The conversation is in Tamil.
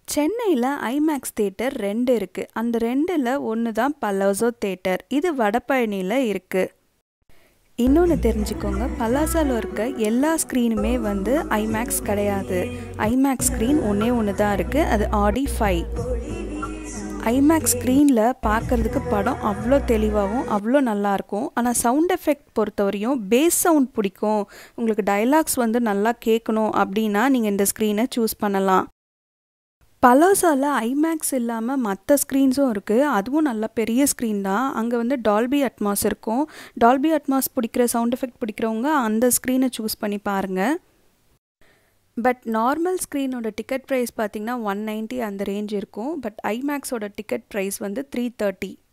சென்னையில் ஐமேக்ஸ் தேட்டர் ரெண்டு இருக்குது அந்த ரெண்டில் ஒன்று தான் பலாசோ தேட்டர் இது வடபழனியில் இருக்குது இன்னொன்று தெரிஞ்சுக்கோங்க பலாசாவில் இருக்க எல்லா ஸ்க்ரீனுமே வந்து ஐமேக்ஸ் கிடையாது ஐமேக்ஸ் ஸ்க்ரீன் ஒன்றே ஒன்று தான் இருக்குது அது ஆடி ஃபைவ் ஐமேக்ஸ் ஸ்க்ரீனில் பார்க்குறதுக்கு படம் அவ்வளோ தெளிவாகவும் அவ்வளோ நல்லாயிருக்கும் ஆனால் சவுண்ட் எஃபெக்ட் பொறுத்தவரையும் பேஸ் சவுண்ட் பிடிக்கும் உங்களுக்கு டைலாக்ஸ் வந்து நல்லா கேட்கணும் அப்படின்னா நீங்கள் இந்த ஸ்க்ரீனை சூஸ் பண்ணலாம் பலாசாவில் ஐமேக்ஸ் இல்லாமல் மற்ற ஸ்க்ரீன்ஸும் இருக்குது அதுவும் நல்ல பெரிய ஸ்க்ரீன் தான் அங்கே வந்து டால்பி அட்மாஸ் இருக்கும் டால்பி அட்மாஸ் பிடிக்கிற சவுண்ட் எஃபெக்ட் பிடிக்கிறவங்க அந்த ஸ்க்ரீனை சூஸ் பண்ணி பாருங்கள் பட் நார்மல் ஸ்க்ரீனோட டிக்கெட் ப்ரைஸ் பார்த்திங்கன்னா ஒன் நைன்ட்டி அந்த ரேஞ்ச் இருக்கும் பட் ஐமேக்ஸோட டிக்கெட் ப்ரைஸ் வந்து த்ரீ தேர்ட்டி